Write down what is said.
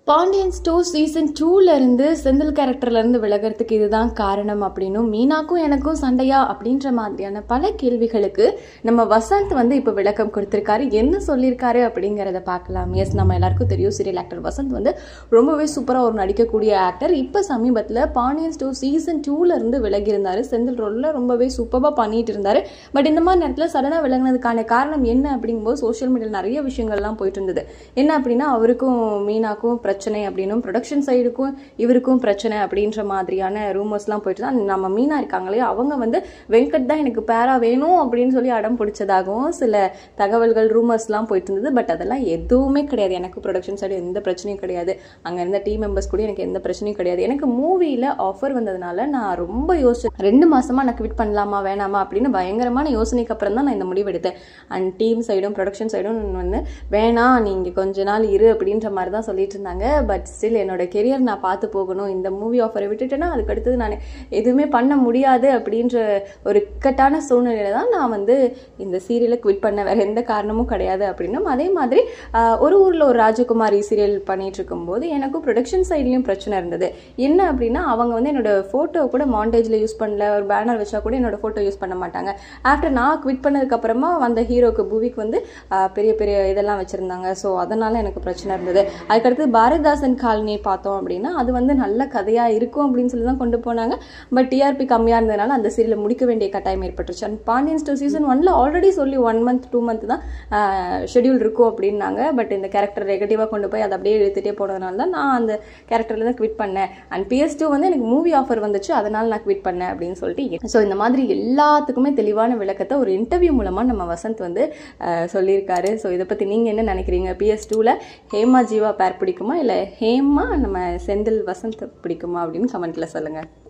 பாண்டியன்ஸ் two season டூலேருந்து செந்தில் கேரக்டர்லேருந்து விலகிறதுக்கு இதுதான் காரணம் அப்படின்னும் மீனாக்கும் எனக்கும் சண்டையா அப்படின்ற மாதிரியான பல கேள்விகளுக்கு நம்ம வசந்த் வந்து இப்போ விளக்கம் கொடுத்துருக்காரு என்ன சொல்லியிருக்காரு அப்படிங்கிறத பார்க்கலாம் எஸ் நம்ம எல்லாருக்கும் தெரியும் சீரியல் ஆக்டர் வசந்த் வந்து ரொம்பவே சூப்பராக ஒரு நடிக்கக்கூடிய ஆக்டர் இப்போ சமீபத்தில் பாண்டியன்ஸ் டூ சீசன் டூலேருந்து விலகி இருந்தார் செந்தில் ரோலில் ரொம்பவே சூப்பராக பண்ணிட்டு இருந்தார் பட் இந்த மாதிரி நேரத்தில் சடனாக விலகினதுக்கான காரணம் என்ன அப்படிங்கும்போது சோஷியல் மீடியாவில் நிறைய விஷயங்கள்லாம் போயிட்டு இருந்தது என்ன அப்படின்னா அவருக்கும் மீனாக்கும் பிரச்சனை அப்படின்னும் ப்ரொடக்ஷன் சைடுக்கும் இவருக்கும் பிரச்சனை அப்படின்ற மாதிரியான ரூமர்ஸ்லாம் போயிட்டு தான் நம்ம மீனா இருக்காங்களே அவங்க வந்து வெங்கட் தான் எனக்கு பேரா வேணும் அப்படின்னு சொல்லி அடம் பிடிச்சதாகவும் சில தகவல்கள் ரூமர்ஸ்லாம் போயிட்டு இருந்தது பட் அதெல்லாம் எதுவுமே கிடையாது எனக்கு ப்ரொடக்ஷன் சைடு எந்த பிரச்சனையும் கிடையாது அங்கே இருந்த டீம் மெம்பர்ஸ் கூட எனக்கு எந்த பிரச்சனையும் கிடையாது எனக்கு மூவியில் ஆஃபர் வந்ததுனால நான் ரொம்ப யோசிச்சேன் ரெண்டு மாசமா நான் குவிட் பண்ணலாமா வேணாமா அப்படின்னு பயங்கரமான யோசனைக்கு அப்புறம் தான் நான் இந்த முடிவு எடுத்தேன் அண்ட் டீம் சைடும் ப்ரொடக்ஷன் சைடும் வந்து வேணாம் நீங்கள் கொஞ்ச நாள் இரு அப்படின்ற மாதிரி தான் சொல்லிட்டு இருந்தாங்க பட் ஸ்டில் என்னோட கெரியர் நான் பார்த்து போகணும் இந்த மூவி ஆஃபரை விட்டுட்டேன்னா அதுக்கு அடுத்தது நான் எதுவுமே பண்ண முடியாது அப்படின்ற ஒரு இக்கட்டான சூழ்நிலையில தான் நான் வந்து இந்த சீரியலை குவிட் பண்ண வேற எந்த காரணமும் கிடையாது அப்படின்னும் அதே மாதிரி ஆஹ், ஒரு ஊரில் ஒரு ராஜகுமாரி சீரியல் பண்ணிட்டு இருக்கும்போது எனக்கும் ப்ரொடக்ஷன் சைட்லேயும் பிரச்சனை இருந்தது என்ன அப்படின்னா அவங்க வந்து என்னோட ஃபோட்டோ கூட மாண்டேஜில் யூஸ் பண்ணல ஒரு பேனர் வச்சா கூட என்னோட ஃபோட்டோ யூஸ் பண்ண மாட்டாங்க ஆஃப்டர் நான் குவிட் பண்ணதுக்கு அப்புறமா வந்த ஹீரோக்கு புவிக்கு வந்து ஆஹ், பெரிய பெரிய இதெல்லாம் வச்சிருந்தாங்க ஸோ அதனால எனக்கு பிரச்சனை இருந்தது அதுக்கடுத்து பாரதிதாசன் காலனி பார்த்தோம் அப்படின்னா அது வந்து நல்ல கதையா இருக்கும் அப்படின்னு சொல்லி தான் கொண்டு போனாங்க பட் டிஆர்பி கம்மியா இருந்ததுனால அந்த சீரியலை முடிக்க வேண்டிய கட்டாயம் ஏற்பட்டுருச்சு அண்ட் பாண்டியன்ஸ் டூ சீசன் ஒன்ல ஆல்ரெடி சொல்லி ஒன் மந்த் டூ மந்த் தான் ஷெடியூல் இருக்கும் அப்படின்னாங்க பட் இந்த கேரக்டர் நெகட்டிவாக கொண்டு போய் அதை அப்படியே இழுத்துட்டே போனதுனால தான் நான் அந்த கேரக்டர்ல தான் குவிட் பண்ணேன் அண்ட் பிஎஸ் டூ வந்து எனக்கு மூவி ஆஃபர் வந்துச்சு அதனால நான் குவிட் பண்ணேன் அப்படின்னு சொல்லிட்டு ஸோ இந்த மாதிரி எல்லாத்துக்குமே தெளிவான விளக்கத்தை ஒரு இன்டர்வியூ மூலமாக நம்ம வசந்த் வந்து அஹ், சொல்லியிருக்காரு ஸோ இதை பற்றி நீங்கள் என்ன நினைக்கிறீங்க பிஎஸ் டூவில் ஹேமா ஜீவா பேர் பிடிக்குமா இல்லை ஹேமா நம்ம செந்தில் வசந்த் பிடிக்குமா அப்படின்னு கமெண்ட்டில் சொல்லுங்கள்